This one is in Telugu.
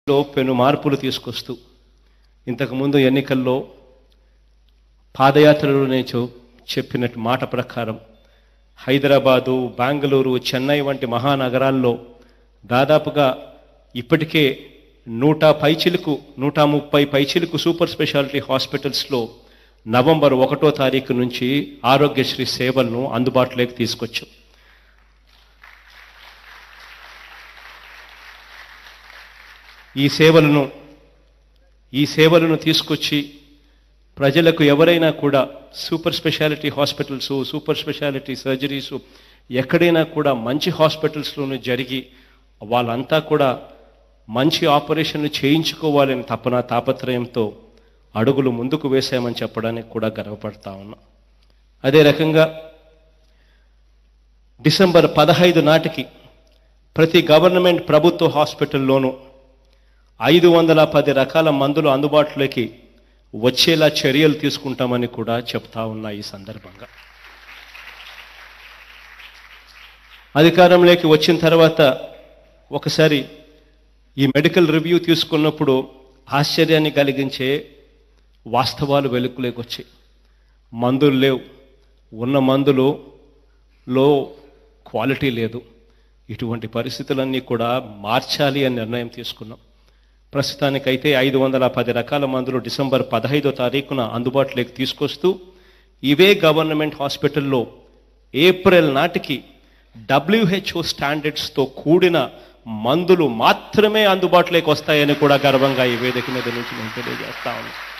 లో పెను మార్పులు తీసుకొస్తూ ఇంతకుముందు ఎన్నికల్లో పాదయాత్రలో నేను చె- చెప్పినట్టు మాట ప్రకారం హైదరాబాదు బెంగళూరు చెన్నై వంటి మహానగరాల్లో దాదాపుగా ఇప్పటికే నూట పైచిలుకు నూట ముప్పై పైచిలుకు సూపర్ స్పెషాలిటీ హాస్పిటల్స్లో నవంబర్ ఒకటో తారీఖు నుంచి ఆరోగ్యశ్రీ సేవలను అందుబాటులోకి తీసుకొచ్చాం ఈ సేవలను ఈ సేవలను తీసుకొచ్చి ప్రజలకు ఎవరైనా కూడా super specialty hospitals super specialty surgeries ఎక్కడైనా కూడా మంచి హాస్పిటల్స్లోనూ జరిగి వాళ్ళంతా కూడా మంచి ఆపరేషన్లు చేయించుకోవాలని తపన తాపత్రయంతో అడుగులు ముందుకు వేశామని చెప్పడానికి కూడా గర్వపడతా ఉన్నా అదే రకంగా డిసెంబర్ పదహైదు నాటికి ప్రతి గవర్నమెంట్ ప్రభుత్వ హాస్పిటల్లోనూ ఐదు వందల పది రకాల మందులు అందుబాటులోకి వచ్చేలా చర్యలు తీసుకుంటామని కూడా చెప్తా ఉన్నా ఈ సందర్భంగా అధికారంలోకి వచ్చిన తర్వాత ఒకసారి ఈ మెడికల్ రివ్యూ తీసుకున్నప్పుడు ఆశ్చర్యాన్ని కలిగించే వాస్తవాలు వెలుగులోకి వచ్చాయి మందులు లేవు ఉన్న మందులు లో క్వాలిటీ లేదు ఇటువంటి పరిస్థితులన్నీ కూడా మార్చాలి అని నిర్ణయం తీసుకున్నాం ప్రస్తుతానికైతే ఐదు వందల పది రకాల మందులు డిసెంబర్ పదహైదో తారీఖున అందుబాటులోకి తీసుకొస్తూ ఇవే గవర్నమెంట్ హాస్పిటల్లో ఏప్రిల్ నాటికి డబ్ల్యూహెచ్ఓ స్టాండర్డ్స్తో కూడిన మందులు మాత్రమే అందుబాటులోకి వస్తాయని కూడా గర్వంగా ఈ వేదిక మీద నుంచి నేను తెలియజేస్తా ఉన్నాను